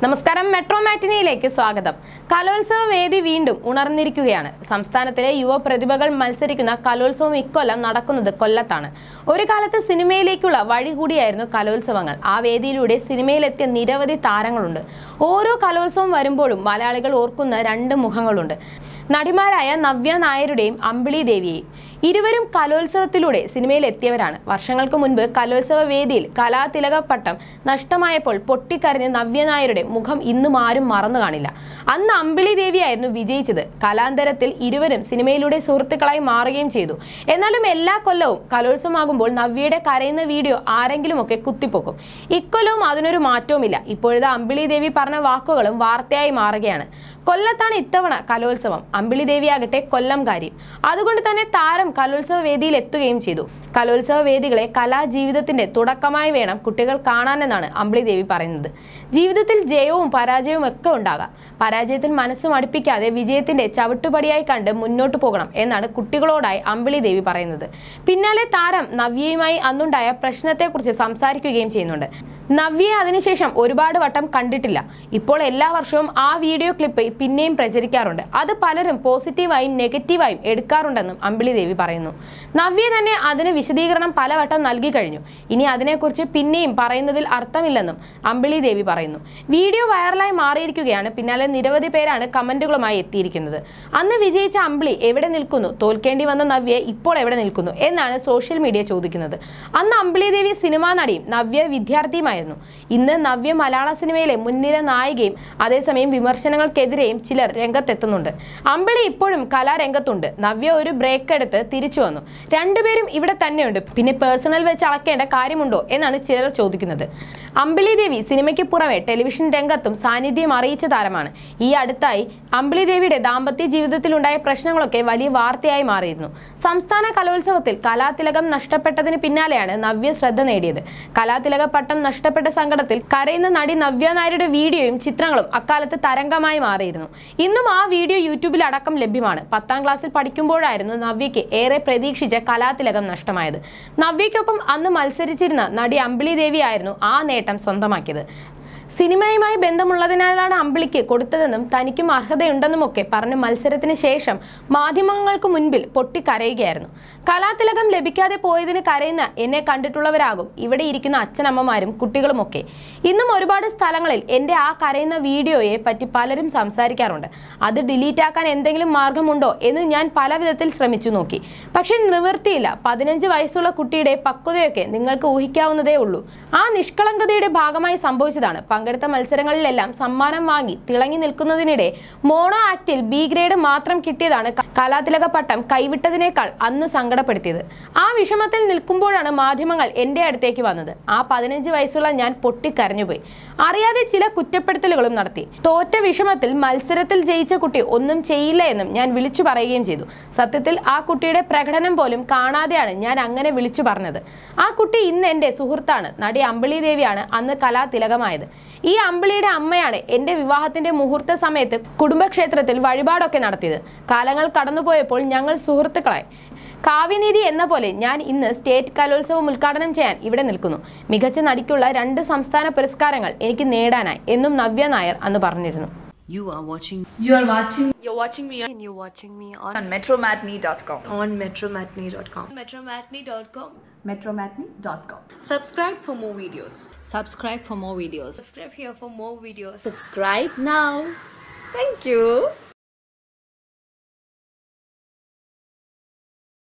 നമസ്കാരം മെട്രോ മാറ്റിനിയിലേക്ക് സ്വാഗതം കലോത്സവ വേദി വീണ്ടും ഉണർന്നിരിക്കുകയാണ് സംസ്ഥാനത്തിലെ യുവ പ്രതിഭകൾ മത്സരിക്കുന്ന കലോത്സവം ഇക്കൊല്ലം നടക്കുന്നത് കൊല്ലത്താണ് ഒരു കാലത്ത് സിനിമയിലേക്കുള്ള വഴി കൂടിയായിരുന്നു കലോത്സവങ്ങൾ ആ വേദിയിലൂടെ സിനിമയിലെത്തിയ നിരവധി താരങ്ങളുണ്ട് ഓരോ കലോത്സവം വരുമ്പോഴും മലയാളികൾ ഓർക്കുന്ന രണ്ട് മുഖങ്ങളുണ്ട് നടിമാരായ നവ്യ നായരുടെയും അമ്പിളി ദേവിയെയും ഇരുവരും കലോത്സവത്തിലൂടെ സിനിമയിൽ എത്തിയവരാണ് വർഷങ്ങൾക്ക് മുൻപ് കലോത്സവ വേദിയിൽ കലാതിലക പട്ടം നഷ്ടമായപ്പോൾ പൊട്ടിക്കരഞ്ഞ് നവ്യ നായരുടെ മുഖം ഇന്നും ആരും മറന്നു കാണില്ല അന്ന് അമ്പിളി ദേവിയായിരുന്നു വിജയിച്ചത് കലാന്തരത്തിൽ ഇരുവരും സിനിമയിലൂടെ സുഹൃത്തുക്കളായി മാറുകയും ചെയ്തു എന്നാലും എല്ലാ കൊല്ലവും കലോത്സവമാകുമ്പോൾ നവ്യയുടെ കരയുന്ന വീഡിയോ ആരെങ്കിലുമൊക്കെ കുത്തിപ്പൊക്കും ഇക്കൊല്ലവും അതിനൊരു മാറ്റവുമില്ല ഇപ്പോഴത്തെ അമ്പിളി ദേവി പറഞ്ഞ വാക്കുകളും വാർത്തയായി മാറുകയാണ് കൊല്ലത്താണ് ഇത്തവണ കലോത്സവം അമ്പിളി ദേവിയാകട്ടെ കൊല്ലംകാരിയും അതുകൊണ്ട് തന്നെ താരം കലോത്സവ വേദിയിൽ എത്തുകയും ചെയ്തു കലോത്സവ വേദികളെ കലാജീവിതത്തിന്റെ തുടക്കമായി വേണം കുട്ടികൾ കാണാനെന്നാണ് അമ്പിളി ദേവി പറയുന്നത് ജീവിതത്തിൽ ജയവും പരാജയവും ഒക്കെ ഉണ്ടാകാം പരാജയത്തിൽ മനസ്സ് മടുപ്പിക്കാതെ വിജയത്തിന്റെ ചവിട്ടുപടിയായി കണ്ട് മുന്നോട്ട് പോകണം എന്നാണ് കുട്ടികളോടായി അമ്പിളി ദേവി പറയുന്നത് പിന്നാലെ താരം നവ്യയുമായി അന്നുണ്ടായ പ്രശ്നത്തെക്കുറിച്ച് സംസാരിക്കുകയും ചെയ്യുന്നുണ്ട് നവ്യയെ അതിനുശേഷം ഒരുപാട് വട്ടം കണ്ടിട്ടില്ല ഇപ്പോൾ എല്ലാ വർഷവും ആ വീഡിയോ ക്ലിപ്പ് പിന്നെയും പ്രചരിക്കാറുണ്ട് അത് പലരും പോസിറ്റീവായും നെഗറ്റീവായും എടുക്കാറുണ്ടെന്നും അമ്പിളി ദേവി പറയുന്നു നവ്യ തന്നെ അതിന് വിശദീകരണം പലവട്ടം നൽകി കഴിഞ്ഞു ഇനി അതിനെക്കുറിച്ച് പിന്നെയും പറയുന്നതിൽ അർത്ഥമില്ലെന്നും അമ്പിളി ദേവി പറയുന്നു വീഡിയോ വൈറലായി മാറിയിരിക്കുകയാണ് പിന്നാലെ നിരവധി പേരാണ് കമന്റുകളുമായി എത്തിയിരിക്കുന്നത് അന്ന് വിജയിച്ച അമ്പിളി എവിടെ നിൽക്കുന്നു തോൽക്കേണ്ടി വന്ന നവ്യ ഇപ്പോൾ എവിടെ നിൽക്കുന്നു എന്നാണ് സോഷ്യൽ മീഡിയ ചോദിക്കുന്നത് അന്ന് അമ്പിളി ദേവി സിനിമാ നടിയും നവ്യ വിദ്യാർത്ഥിയുമായിരുന്നു ഇന്ന് നവ്യ മലയാള സിനിമയിലെ മുൻനിര നായികയും അതേസമയം വിമർശനങ്ങൾക്കെതിരെയും ചിലർ രംഗത്തെത്തുന്നുണ്ട് അമ്പിളി ഇപ്പോഴും കലാരംഗത്തുണ്ട് നവ്യ ഒരു ബ്രേക്ക് എടുത്ത് തിരിച്ചു വന്നു രണ്ടുപേരും ഇവിടെ തന്നെയുണ്ട് പിന്നെ പേഴ്സണൽ വെച്ച് അളക്കേണ്ട കാര്യമുണ്ടോ എന്നാണ് ചിലർ ചോദിക്കുന്നത് അമ്പിളി ദേവി സിനിമയ്ക്ക് പുറമെ ടെലിവിഷൻ രംഗത്തും സാന്നിധ്യം അറിയിച്ച താരമാണ് ഈ അടുത്തായി അമ്പിളി ദേവിയുടെ ദാമ്പത്യ ജീവിതത്തിലുണ്ടായ പ്രശ്നങ്ങളൊക്കെ വലിയ വാർത്തയായി മാറിയിരുന്നു സംസ്ഥാന കലോത്സവത്തിൽ കലാതിലകം നഷ്ടപ്പെട്ടതിന് പിന്നാലെയാണ് നവ്യ ശ്രദ്ധ നേടിയത് കലാതിലക പട്ടം നഷ്ടപ്പെട്ട സങ്കടത്തിൽ കരയുന്ന നടി നവ്യ നായരുടെ വീഡിയോയും ചിത്രങ്ങളും അക്കാലത്ത് തരംഗമായി മാറിയിരുന്നു ഇന്നും ആ വീഡിയോ യൂട്യൂബിൽ അടക്കം ലഭ്യമാണ് പത്താം ക്ലാസ്സിൽ പഠിക്കുമ്പോഴായിരുന്നു നവ്യയ്ക്ക് ഏറെ പ്രതീക്ഷിച്ച കലാതിലകം നഷ്ടമായത് നവ്യയ്ക്കൊപ്പം അന്ന് മത്സരിച്ചിരുന്ന നടി അമ്പിളി ദേവിയായിരുന്നു ആ നേട്ടം സ്വന്തമാക്കിയത് സിനിമയുമായി ബന്ധമുള്ളതിനാലാണ് അമ്പിളിക്ക് കൊടുത്തതെന്നും തനിക്കും അർഹതയുണ്ടെന്നുമൊക്കെ പറഞ്ഞ് മത്സരത്തിന് ശേഷം മാധ്യമങ്ങൾക്ക് മുൻപിൽ പൊട്ടിക്കരയുകയായിരുന്നു കലാതിലകം ലഭിക്കാതെ പോയതിന് കരയുന്ന എന്നെ കണ്ടിട്ടുള്ളവരാകും ഇവിടെ ഇരിക്കുന്ന അച്ഛനമ്മമാരും കുട്ടികളുമൊക്കെ ഇന്നും ഒരുപാട് സ്ഥലങ്ങളിൽ എൻ്റെ ആ കരയുന്ന വീഡിയോയെ പറ്റി പലരും സംസാരിക്കാറുണ്ട് അത് ഡിലീറ്റ് ആക്കാൻ എന്തെങ്കിലും മാർഗമുണ്ടോ എന്ന് ഞാൻ പല വിധത്തിൽ ശ്രമിച്ചു നോക്കി പക്ഷെ നിവൃത്തിയില്ല പതിനഞ്ച് വയസ്സുള്ള കുട്ടിയുടെ പക്വതയൊക്കെ നിങ്ങൾക്ക് ഊഹിക്കാവുന്നതേ ഉള്ളൂ ആ നിഷ്കളങ്കതയുടെ ഭാഗമായി സംഭവിച്ചതാണ് പങ്കെടുത്ത മത്സരങ്ങളിലെല്ലാം സമ്മാനം വാങ്ങി തിളങ്ങി നിൽക്കുന്നതിനിടെ മോണോ ആക്ടിൽ ബി ഗ്രേഡ് മാത്രം കിട്ടിയതാണ് ക- കലാതിലക പട്ടം കൈവിട്ടതിനേക്കാൾ അന്ന് സങ്കടപ്പെടുത്തിയത് ആ വിഷമത്തിൽ നിൽക്കുമ്പോഴാണ് മാധ്യമങ്ങൾ എൻ്റെ അടുത്തേക്ക് വന്നത് ആ പതിനഞ്ച് വയസ്സുള്ള ഞാൻ പൊട്ടിക്കരഞ്ഞുപോയി അറിയാതെ ചില കുറ്റപ്പെടുത്തലുകളും നടത്തി തോറ്റ വിഷമത്തിൽ മത്സരത്തിൽ ജയിച്ച കുട്ടി ഒന്നും ചെയ്യില്ല എന്നും ഞാൻ വിളിച്ചു പറയുകയും ചെയ്തു സത്യത്തിൽ ആ കുട്ടിയുടെ പ്രകടനം പോലും കാണാതെയാണ് ഞാൻ അങ്ങനെ വിളിച്ചു പറഞ്ഞത് ആ കുട്ടി ഇന്ന് എൻ്റെ സുഹൃത്താണ് നടി അമ്പിളി ദേവിയാണ് അന്ന് കലാതിലകമായത് ഈ അമ്പിളിയുടെ അമ്മയാണ് എൻ്റെ വിവാഹത്തിന്റെ മുഹൂർത്ത സമയത്ത് കുടുംബക്ഷേത്രത്തിൽ വഴിപാടൊക്കെ നടത്തിയത് കാലങ്ങൾ കടന്നുപോയപ്പോൾ ഞങ്ങൾ സുഹൃത്തുക്കളായി കാവ്യനീതി എന്ന പോലെ ഞാൻ ഇന്ന് സ്റ്റേറ്റ് കലോത്സവം ഉദ്ഘാടനം ചെയ്യാൻ ഇവിടെ നിൽക്കുന്നു മികച്ച നടിക്കുള്ള രണ്ട് സംസ്ഥാന പുരസ്കാരങ്ങൾ എനിക്ക് നേടാനായി എന്നും നവ്യ നായർ അന്ന് പറഞ്ഞിരുന്നു You are watching You are watching You're watching me on, and you're watching me on, on metromatney.com. on metromatney.com. Metromatney.com. metromatney.com. Subscribe for more videos. subscribe for more videos Subscribe here for more videos. Subscribe now. Thank you.